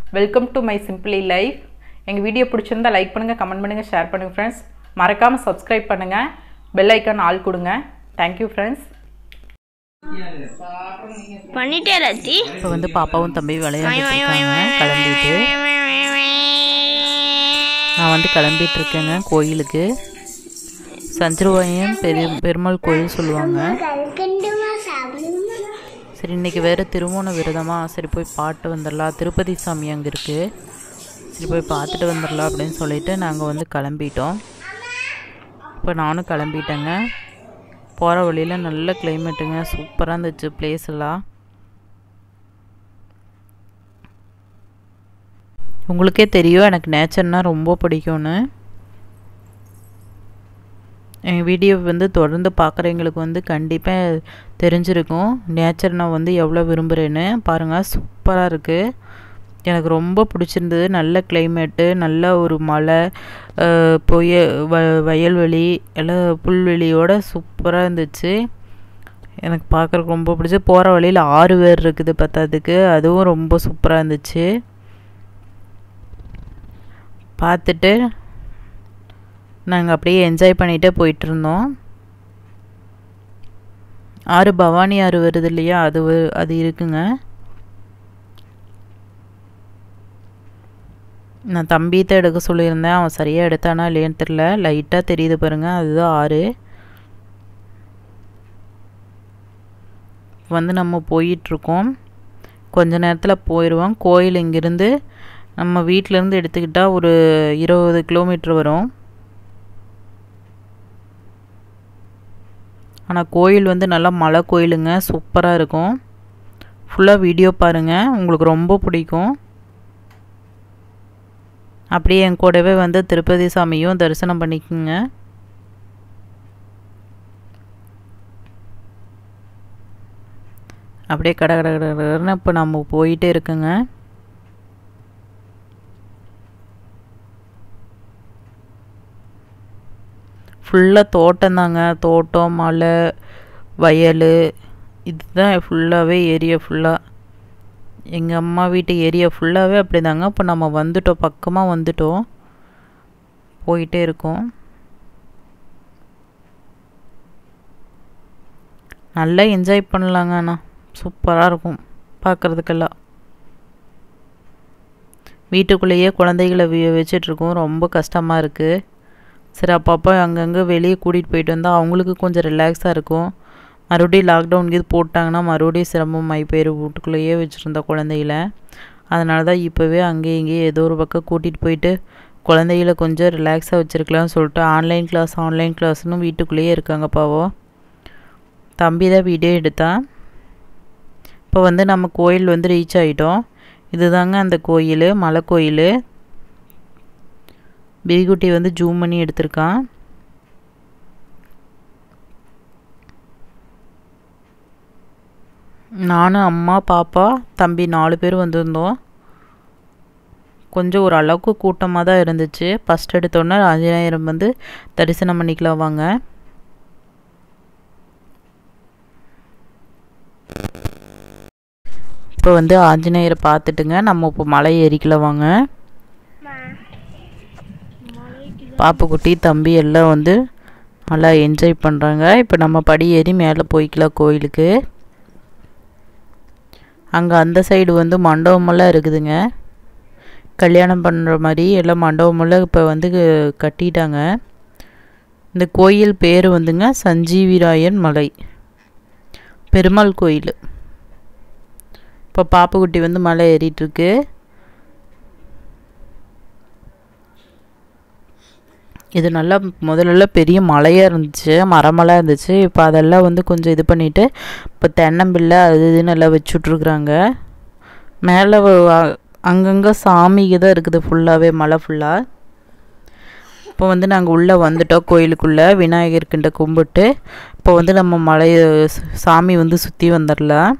welcome to my simply life எங்கள் video பிடிச்சிருந்தா like பண்ணுங்கள் கமெண்ட் பண்ணுங்கள் ஷேர் பண்ணுங்கள் ஃப்ரெண்ட்ஸ் மறக்காமல் சப்ஸ்கிரைப் பண்ணுங்கள் பெல் ஐக்கான் ஆள் கொடுங்க தேங்க்யூ ஃப்ரெண்ட்ஸ் பண்ணிட்டே ரத்தி இப்போ வந்து பாப்பாவும் தம்பி விளையாண்டுட்டு இருக்காங்க கிளம்பிட்டு நான் வந்து கிளம்பிட்டு இருக்கேங்க கோயிலுக்கு சஞ்சருவாயன் பெரிய பெருமாள் கோயில் சொல்லுவாங்க சரி இன்னைக்கு வேறு திருவோண விரதமா சரி போய் பாட்டு வந்துடலாம் திருப்பதி சாமி அங்கே இருக்குது சரி போய் பார்த்துட்டு வந்துடலாம் அப்படின்னு சொல்லிட்டு நாங்கள் வந்து கிளம்பிட்டோம் இப்போ நானும் கிளம்பிட்டேங்க போகிற வழியில் நல்ல கிளைமேட்டுங்க சூப்பராக இருந்துச்சு பிளேஸ் எல்லாம் உங்களுக்கே தெரியும் எனக்கு நேச்சர்னால் ரொம்ப பிடிக்கும்னு எங்கள் வீடியோ வந்து தொடர்ந்து பார்க்குறவங்களுக்கு வந்து கண்டிப்பாக தெரிஞ்சிருக்கும் நேச்சர் நான் வந்து எவ்வளோ விரும்புகிறேன்னு பாருங்கள் சூப்பராக இருக்குது எனக்கு ரொம்ப பிடிச்சிருந்தது நல்ல கிளைமேட்டு நல்ல ஒரு மலை பொய வ வயல்வெளி எல்லாம் புல்வெளியோட சூப்பராக இருந்துச்சு எனக்கு பார்க்குறக்கு ரொம்ப பிடிச்சி போகிற வழியில் ஆறு பேர் இருக்குது பத்தாதுக்கு அதுவும் ரொம்ப சூப்பராக இருந்துச்சு பார்த்துட்டு நாங்கள் அப்படியே என்ஜாய் பண்ணிகிட்டே போயிட்டுருந்தோம் ஆறு பவானி ஆறு வருது இல்லையா அது அது இருக்குங்க நான் தம்பித்தை எடுக்க சொல்லியிருந்தேன் அவன் சரியாக எடுத்தானா இல்லையான்னு தெரில லைட்டாக தெரியுது பாருங்கள் அதுதான் ஆறு வந்து நம்ம போயிட்டுருக்கோம் கொஞ்ச நேரத்தில் போயிடுவோம் கோயில் இங்கேருந்து நம்ம வீட்டிலேருந்து எடுத்துக்கிட்டால் ஒரு இருபது கிலோமீட்ரு வரும் ஆனால் கோயில் வந்து நல்லா மலை கோயிலுங்க சூப்பராக இருக்கும் ஃபுல்லாக வீடியோ பாருங்கள் உங்களுக்கு ரொம்ப பிடிக்கும் அப்படியே என் கூடவே வந்து திருப்பதி சாமியும் தரிசனம் பண்ணிக்கோங்க அப்படியே கட கட கடன்னு இப்போ நம்ம போயிட்டே இருக்குங்க ஃபுல்லாக தோட்டம் தாங்க தோட்டம் மலை வயல் இதுதான் ஃபுல்லாகவே ஏரியா ஃபுல்லாக எங்கள் அம்மா வீட்டு ஏரியா ஃபுல்லாகவே அப்படி தாங்க இப்போ நம்ம வந்துட்டோம் பக்கமாக வந்துட்டோம் போயிட்டே இருக்கோம் நல்லா என்ஜாய் பண்ணலாங்க அண்ணா சூப்பராக இருக்கும் பார்க்குறதுக்கெல்லாம் வீட்டுக்குள்ளேயே குழந்தைகளை வச்சிட்ருக்கோம் ரொம்ப கஷ்டமாக இருக்குது சரி அப்பப்போ அங்கங்கே வெளியே கூட்டிகிட்டு போயிட்டு வந்தால் அவங்களுக்கு கொஞ்சம் ரிலாக்ஸாக இருக்கும் மறுபடியும் லாக்டவுன் இது போட்டாங்கன்னா மறுபடியும் சிரமமாகி போயிரு வீட்டுக்குள்ளேயே வச்சுருந்த குழந்தைகள அதனால தான் இப்போவே அங்கேயும் இங்கேயும் ஏதோ ஒரு பக்கம் கூட்டிகிட்டு போயிட்டு குழந்தைகள கொஞ்சம் ரிலாக்ஸாக வச்சுருக்கலாம்னு சொல்லிட்டு ஆன்லைன் கிளாஸ் ஆன்லைன் கிளாஸ்னு வீட்டுக்குள்ளேயே இருக்காங்க பாவோ தம்பி தான் வீடியோ எடுத்தான் இப்போ வந்து நம்ம கோயில் வந்து ரீச் ஆகிட்டோம் இதுதாங்க அந்த கோயில் மலை கோயில் பிரிகுட்டி வந்து ஜூம் பண்ணி எடுத்திருக்கான் நானும் அம்மா பாப்பா தம்பி நாலு பேர் வந்திருந்தோம் கொஞ்சம் ஒரு அளவுக்கு கூட்டமாக தான் இருந்துச்சு ஃபஸ்ட் எடுத்தோன்னே ஆஞ்சநேயரம் வந்து தரிசனம் பண்ணிக்கலாம் வாங்க இப்போ வந்து ஆஞ்சநேயரை பார்த்துட்டுங்க நம்ம இப்போ மலை ஏறிக்கலாம் வாங்க பாப்புக்குட்டி தம்பி எல்லாம் வந்து நல்லா என்ஜாய் பண்ணுறாங்க இப்போ நம்ம படி ஏறி மேலே போய்க்கலாம் கோயிலுக்கு அங்கே அந்த சைடு வந்து மண்டபமெல்லாம் இருக்குதுங்க கல்யாணம் பண்ணுற மாதிரி எல்லாம் மண்டபமெல்லாம் இப்போ வந்து கட்டிட்டாங்க இந்த கோயில் பேர் வந்துங்க சஞ்சீவிராயன் மலை பெருமாள் கோயில் இப்போ பாப்புக்குட்டி வந்து மலை ஏறிட்டுருக்கு இது நல்லா முதல்ல பெரிய மலையாக இருந்துச்சு மரமெல்லாம் இருந்துச்சு இப்போ அதெல்லாம் வந்து கொஞ்சம் இது பண்ணிவிட்டு இப்போ தென்னம்பிள்ளை அது இதுன்னு எல்லாம் வச்சுட்ருக்குறாங்க மேலே அங்கங்கே சாமிக்கு தான் இருக்குது ஃபுல்லாகவே மலை ஃபுல்லாக இப்போ வந்து நாங்கள் உள்ளே வந்துட்டோம் கோயிலுக்குள்ளே விநாயகர்கிட்ட கும்பிட்டு இப்போ வந்து நம்ம மலை சாமி வந்து சுற்றி வந்துடலாம்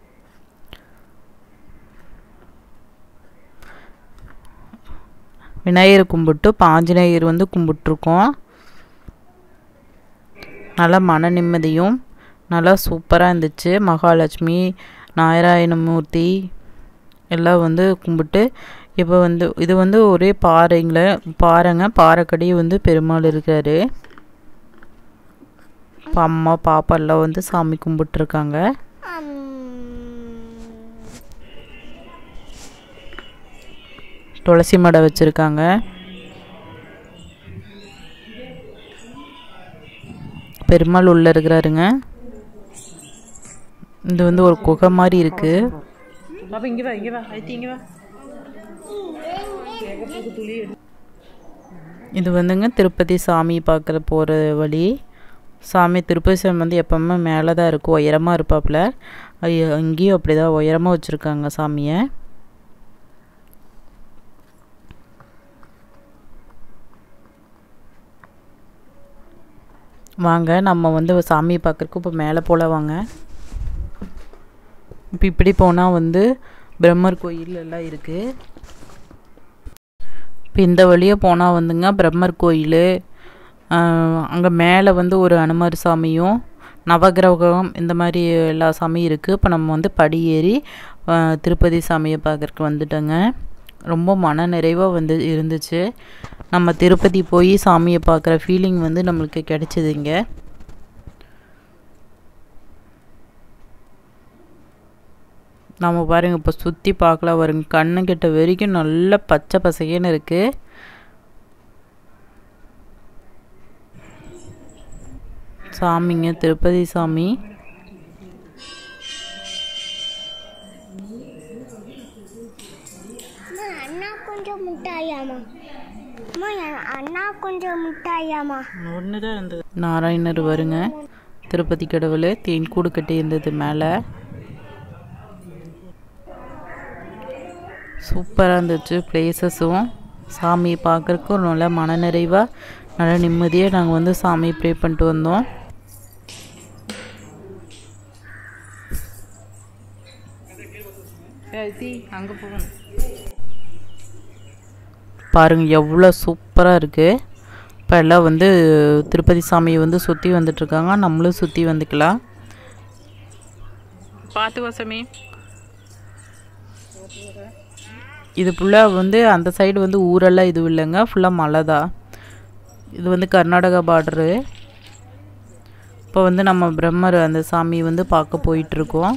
விநாயகர் கும்பிட்டு இப்போ ஆஞ்சநேயர் வந்து கும்பிட்ருக்கோம் நல்லா மன நிம்மதியும் நல்லா சூப்பராக இருந்துச்சு மகாலட்சுமி நாராயணமூர்த்தி எல்லாம் வந்து கும்பிட்டு இப்போ வந்து இது வந்து ஒரே பாறைங்கள பாறைங்க பாறைக்கடி வந்து பெருமாள் இருக்காரு இப்போ அம்மா பாப்பா எல்லாம் வந்து சாமி கும்பிட்டுருக்காங்க துளசி மடை வச்சுருக்காங்க பெருமாள் உள்ளே இருக்கிறாருங்க இது வந்து ஒரு குகை மாதிரி இருக்கு பாப்பா இங்கே வா இங்கே வா ஐத்தி இங்கே வா இது வந்துங்க திருப்பதி சாமி பார்க்குற போகிற வழி சாமி திருப்பதி சாமி வந்து எப்பவுமே மேலே தான் இருக்கும் உயரமாக இருப்பாப்புல ஐயோ, இங்கேயும் அப்படி தான் உயரமாக வச்சுருக்காங்க சாமியை வாங்க நம்ம வந்து சாமியை பார்க்குறக்கு இப்போ மேலே போல வாங்க இப்போ இப்படி போனால் வந்து பிரம்மர் கோயில் எல்லாம் இருக்குது இப்போ இந்த வழியே போனால் வந்துங்க பிரம்மர் கோயில் அங்கே மேலே வந்து ஒரு அனுமர் சாமியும் நவகிரகம் இந்த மாதிரி எல்லா சாமியும் இருக்குது இப்போ நம்ம வந்து படி ஏறி ஆ, திருப்பதி சாமியை பார்க்கறக்கு வந்துட்டோங்க ரொம்ப மன நிறைவாக வந்து இருந்துச்சு நம்ம திருப்பதி போய் சாமியை பார்க்குற ஃபீலிங் வந்து நம்மளுக்கு கிடைச்சிதுங்க நம்ம பாருங்க இப்போ சுற்றி பார்க்கலாம் வருங்க கண்ணு கிட்ட வரைக்கும் நல்ல பச்சை பசையன்னு இருக்குது சாமிங்க திருப்பதி சாமி அம்மா, அண்ணா கொஞ்சம் முட்டாயாமா அம்மா, என் அண்ணா கொஞ்சம் முட்டாயாமா ஒன்று தான் இருந்தது நாராயணர் வருங்க திருப்பதி கடவுள் தேன் கூடு கட்டி இருந்தது மேலே சூப்பராக இருந்துச்சு பிளேசஸும் சாமியை பார்க்குறக்கு ஒரு நல்ல மனநிறைவாக நல்ல நிம்மதியாக நாங்கள் வந்து சாமி ப்ரே பண்ணிட்டு வந்தோம் அங்கே போகணும் பாருங்க எவ்வளோ சூப்பராக இருக்குது இப்போ எல்லாம் வந்து திருப்பதி சாமியை வந்து சுற்றி வந்துட்டுருக்காங்க நம்மளும் சுற்றி வந்துக்கலாம் பார்த்து வசமி இது ஃபுல்லாக வந்து அந்த சைடு வந்து ஊரெல்லாம் இது இல்லைங்க ஃபுல்லாக மலை தான் இது வந்து கர்நாடகா பார்டரு இப்போ வந்து நம்ம பிரம்மர் அந்த சாமி வந்து பார்க்க போயிட்டுருக்கோம்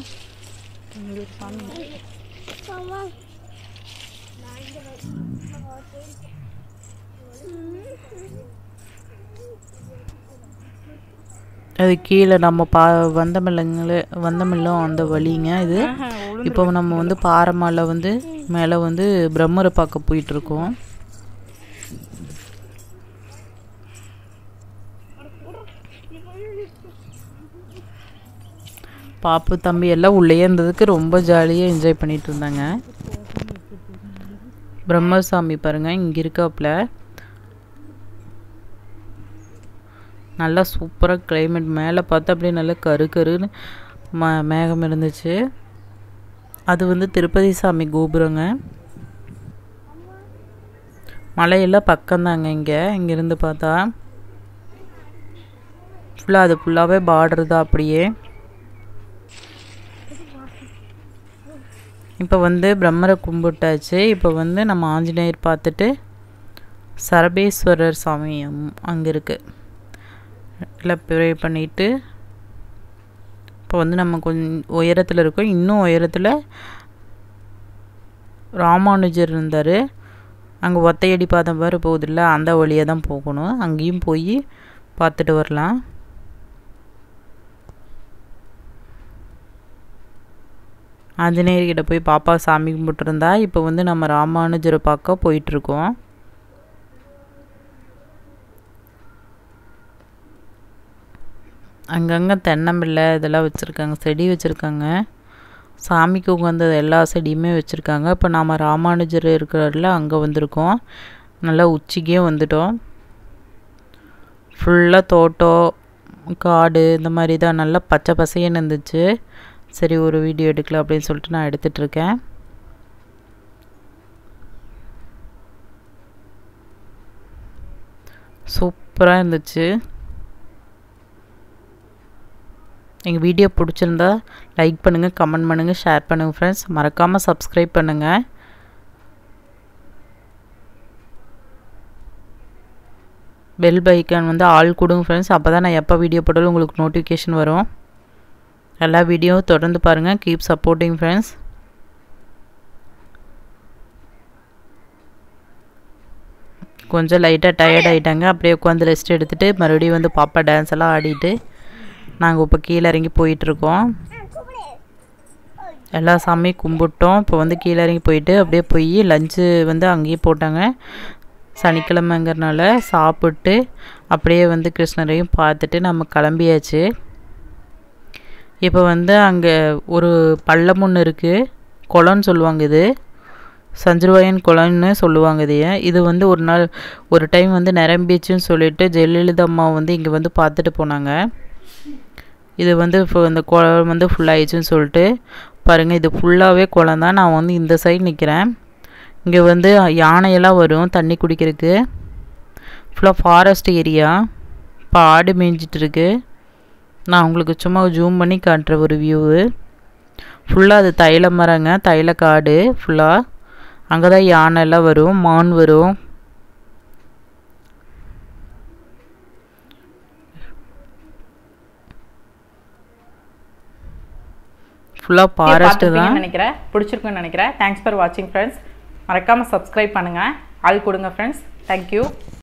அது கீழே நம்ம பா வந்தமில்லங்களே வந்தமில்லம் அந்த வழிங்க இது இப்போ நம்ம வந்து பாறைமலை வந்து மேலே வந்து பிரம்மரை பார்க்க போயிட்டுருக்கோம் பாப்பு தம்பி எல்லாம் உள்ளேயே இருந்ததுக்கு ரொம்ப ஜாலியாக என்ஜாய் பண்ணிட்டு இருந்தாங்க பிரம்மசாமி பாருங்க இங்கே இருக்காப்புல நல்லா சூப்பராக கிளைமேட் மேலே பார்த்தா அப்படியே நல்லா கரு கருன்னு ம மேகம் இருந்துச்சு அது வந்து திருப்பதி சாமி கோபுரங்க மலையெல்லாம் பக்கம்தாங்க இங்கே இங்கேருந்து பார்த்தா ஃபுல்லாக அது ஃபுல்லாகவே பார்டர் தான் அப்படியே இப்போ வந்து பிரம்மரை கும்பிட்டாச்சு இப்போ வந்து நம்ம ஆஞ்சநேயர் பார்த்துட்டு சரபேஸ்வரர் சாமி அங்கே இருக்குது எல்லாம் ப்ரே பண்ணிவிட்டு இப்போ வந்து நம்ம கொஞ்சம் உயரத்தில் இருக்கோம் இன்னும் உயரத்தில் ராமானுஜர் இருந்தார் அங்கே ஒத்தையடி பாதம் வேறு போகுதில்ல அந்த வழியாக தான் போகணும் அங்கேயும் போய் பார்த்துட்டு வரலாம் ஆஞ்சநேயர்கிட்ட போய் பாப்பா சாமி கும்பிட்டுருந்தா இப்போ வந்து நம்ம ராமானுஜரை பார்க்க போயிட்டுருக்கோம் அங்கங்கே தென்னம்பிள்ளை இதெல்லாம் வச்சுருக்காங்க செடி வச்சுருக்காங்க சாமிக்கு உகந்த எல்லா செடியுமே வச்சுருக்காங்க இப்போ நாம் ராமானுஜர் இருக்கிறாரில் அங்கே வந்திருக்கோம் நல்லா உச்சிக்கே வந்துட்டோம் ஃபுல்லாக தோட்டம் காடு இந்த மாதிரி தான் நல்லா பச்சை பசையன்னு இருந்துச்சு சரி ஒரு வீடியோ எடுக்கலாம் அப்படின்னு சொல்லிட்டு நான் எடுத்துட்ருக்கேன் சூப்பராக இருந்துச்சு எங்கள் வீடியோ பிடிச்சிருந்தா லைக் பண்ணுங்கள் கமெண்ட் பண்ணுங்கள் ஷேர் பண்ணுங்கள் ஃப்ரெண்ட்ஸ் மறக்காமல் சப்ஸ்கிரைப் பண்ணுங்கள் பெல் பைக்கான் வந்து ஆள் கொடுங்க ஃப்ரெண்ட்ஸ் அப்போ தான் நான் எப்போ வீடியோ போட்டாலும் உங்களுக்கு நோட்டிஃபிகேஷன் வரும் எல்லா வீடியோவும் தொடர்ந்து பாருங்கள் கீப் சப்போர்ட்டிங் ஃப்ரெண்ட்ஸ் கொஞ்சம் லைட்டாக டயர்ட் ஆகிட்டாங்க அப்படியே உட்காந்து ரெஸ்ட் எடுத்துகிட்டு மறுபடியும் வந்து பாப்பா டான்ஸ் எல்லாம் ஆடிட்டு நாங்கள் இப்போ கீழே இறங்கி போயிட்டுருக்கோம் எல்லா சாமியும் கும்பிட்டோம் இப்போ வந்து கீழே இறங்கி போயிட்டு அப்படியே போய் லஞ்சு வந்து அங்கேயே போட்டாங்க சனிக்கிழமைங்கிறனால சாப்பிட்டு அப்படியே வந்து கிருஷ்ணரையும் பார்த்துட்டு நம்ம கிளம்பியாச்சு இப்போ வந்து அங்கே ஒரு பள்ளம் ஒன்று இருக்குது குளம்னு சொல்லுவாங்க இது சஞ்சிருவாயன் குளம்னு சொல்லுவாங்க இதைய இது வந்து ஒரு நாள் ஒரு டைம் வந்து நிரம்பிச்சுன்னு சொல்லிட்டு ஜெயலலிதா அம்மா வந்து இங்கே வந்து பார்த்துட்டு போனாங்க இது வந்து இப்போ இந்த குளம் வந்து ஃபுல்லாகிடுச்சுன்னு சொல்லிட்டு பாருங்கள் இது ஃபுல்லாகவே குளம் தான் நான் வந்து இந்த சைடு நிற்கிறேன் இங்கே வந்து யானையெல்லாம் வரும் தண்ணி குடிக்கிறதுக்கு ஃபுல்லாக ஃபாரஸ்ட் ஏரியா இப்போ ஆடு மேய்ஞ்சிட்டு இருக்கு நான் உங்களுக்கு சும்மா ஜூம் பண்ணி காட்டுற ஒரு வியூவு ஃபுல்லாக அது தைல மரங்க தைல காடு ஃபுல்லாக அங்கே தான் யானை எல்லாம் வரும் மான் வரும் ஃபுல்லாக ஃபாரஸ்ட்டு தான் நினைக்கிறேன் பிடிச்சிருக்குன்னு நினைக்கிறேன் தேங்க்ஸ் ஃபார் வாட்சிங் ஃப்ரெண்ட்ஸ் மறக்காமல் சப்ஸ்கிரைப் பண்ணுங்கள் ஆள் கொடுங்க ஃப்ரெண்ட்ஸ் தேங்க்யூ